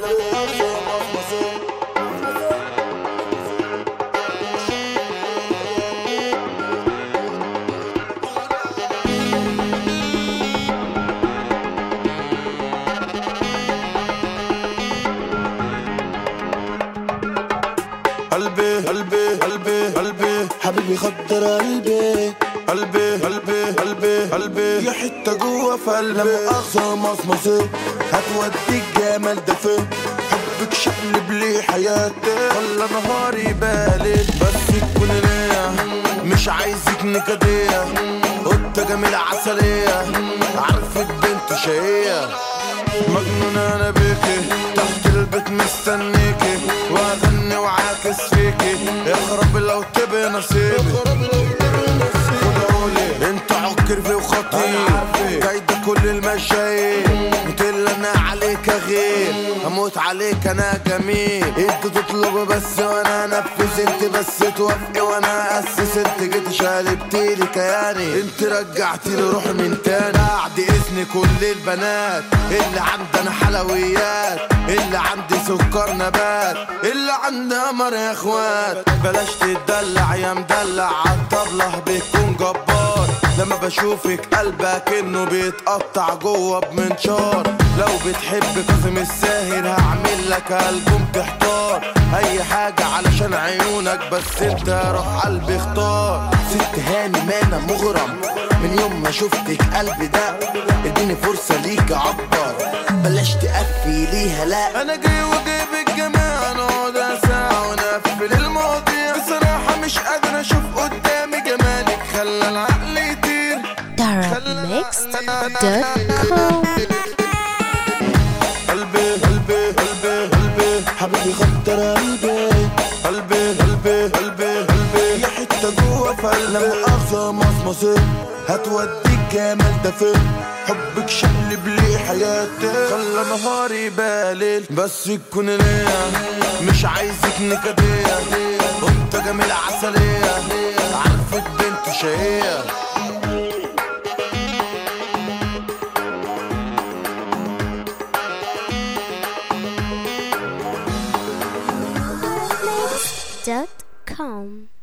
قلبي قلبي قلبي قلبي حبيبي خدر قلبي قلبي قلبي قلبي قلبي يا حتة جوا في قلبي لما أغزى مصمصي هتوديك جمال ده فين حبك شقلب لي حياتي خلى نهاري بالي بس تكون ليا مش عايزك نكدية قطة جميلة عسلية عارفك بنت شقية مجنونة انا بيكي تحت البيت مستنيكي واغني وعاكس فيكي اخرب لو تبي نصيبي خدعولي انت عكر في وخطير جايدة كل المشاهير قلت انا عليك غير هموت عليك انا جميل انت تطلب بس وانا انفذ انت بس توافقي وانا اسس انت جيت شالبتيلي كياني انت رجعتي روحي من تاني بعد اذن كل البنات اللي عندنا حلويات اللي عندي سكر نبات اللي عندي قمر يا اخوات بلاش تدلع يا مدلع عالطبلة بيكون جبار لما بشوفك قلبك انه بيتقطع جوه بمنشار لو بتحب كاظم الساهر هعمل لك ألبوم تحتار اي حاجة علشان عيونك بس انت يا روح قلبي اختار ست هاني ما انا مغرم من يوم ما شفتك قلبي ده اديني فرصة ليك اعبر بلاش تقفي ليها لا انا جاي وجايب الجماعة نقعد ساعة ونقفل المواضيع بصراحة مش قادر اشوف قدامي جمالك خلى العقل يطير darabmixed.com قلبي قلبي قلبي قلبي حبيبي خدر قلبي قلبي قلبي قلبي قلبي يا حتة جوا في قلبي لما أغزى مصمصي هتوديك جمال ده فين حبك شقلب لي حياتي خلى نهاري بالي بس تكون ليا مش عايزك نكدية قطة جميلة عسلية عارفك بنت شقية dot com